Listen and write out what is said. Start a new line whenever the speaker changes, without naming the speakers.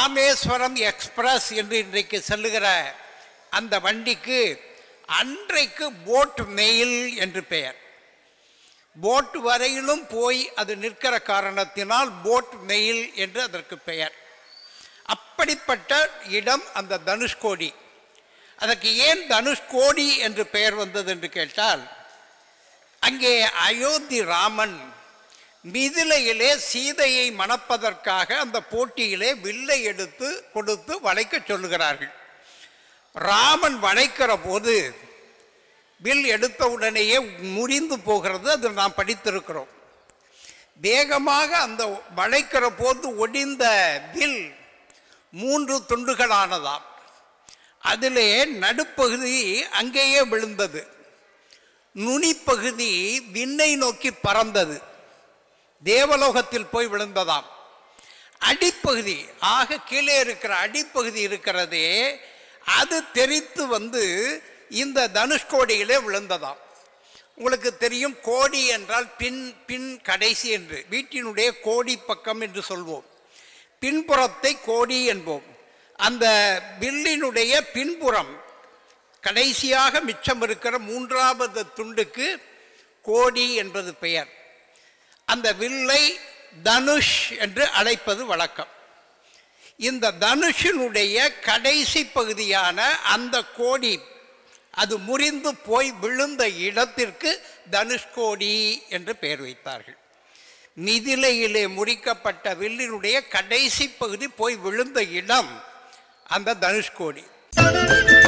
Rameswaram express என்று இன்றைக்கு செல்லுகிற அந்த வண்டிக்கு அன்றைக்கு போட் மெயில் என்று பெயர் போட் வரையிலும் போய் அது நிற்கிற காரணத்தினால் போட் மெயில் என்று அதற்கு பெயர் அப்படிப்பட்ட இடம் அந்த தனுஷ்கோடி அதற்கு ஏன் தனுஷ்கோடி என்று பெயர் வந்தது என்று கேட்டால் அங்கே அயோத்தி ராமன் மிதிலையிலே சீதையை மணப்பதற்காக அந்த போட்டியிலே வில்லை எடுத்து கொடுத்து வளைக்க சொல்லுகிறார்கள் ராமன் வளைக்கிற போது வில் எடுத்த உடனேயே முறிந்து போகிறது அது நாம் படித்திருக்கிறோம் வேகமாக அந்த வளைக்கிற போது ஒடிந்த வில் மூன்று துண்டுகளானதாம் அதிலே நடுப்பகுதி அங்கேயே விழுந்தது நுனிப்பகுதி விண்ணை நோக்கி பறந்தது தேவலோகத்தில் போய் விழுந்ததாம் அடிப்பகுதி ஆக கீழே இருக்கிற அடிப்பகுதி இருக்கிறதே அது தெரித்து வந்து இந்த தனுஷ்கோடியிலே விழுந்ததாம் உங்களுக்கு தெரியும் கோடி என்றால் பின் பின் கடைசி என்று வீட்டினுடைய கோடி பக்கம் என்று சொல்வோம் பின்புறத்தை கோடி என்போம் அந்த வில்லினுடைய பின்புறம் கடைசியாக மிச்சம் இருக்கிற மூன்றாவது துண்டுக்கு கோடி என்பது பெயர் அந்த வில்லை தனுஷ் என்று அழைப்பது வழக்கம் இந்த தனுஷினுடைய கடைசி பகுதியான அந்த கோடி அது முறிந்து போய் விழுந்த இடத்திற்கு தனுஷ்கோடி என்று பெயர் வைத்தார்கள் மிதிலையிலே முறிக்கப்பட்ட வில்லினுடைய கடைசி பகுதி போய் விழுந்த இடம் அந்த தனுஷ்கோடி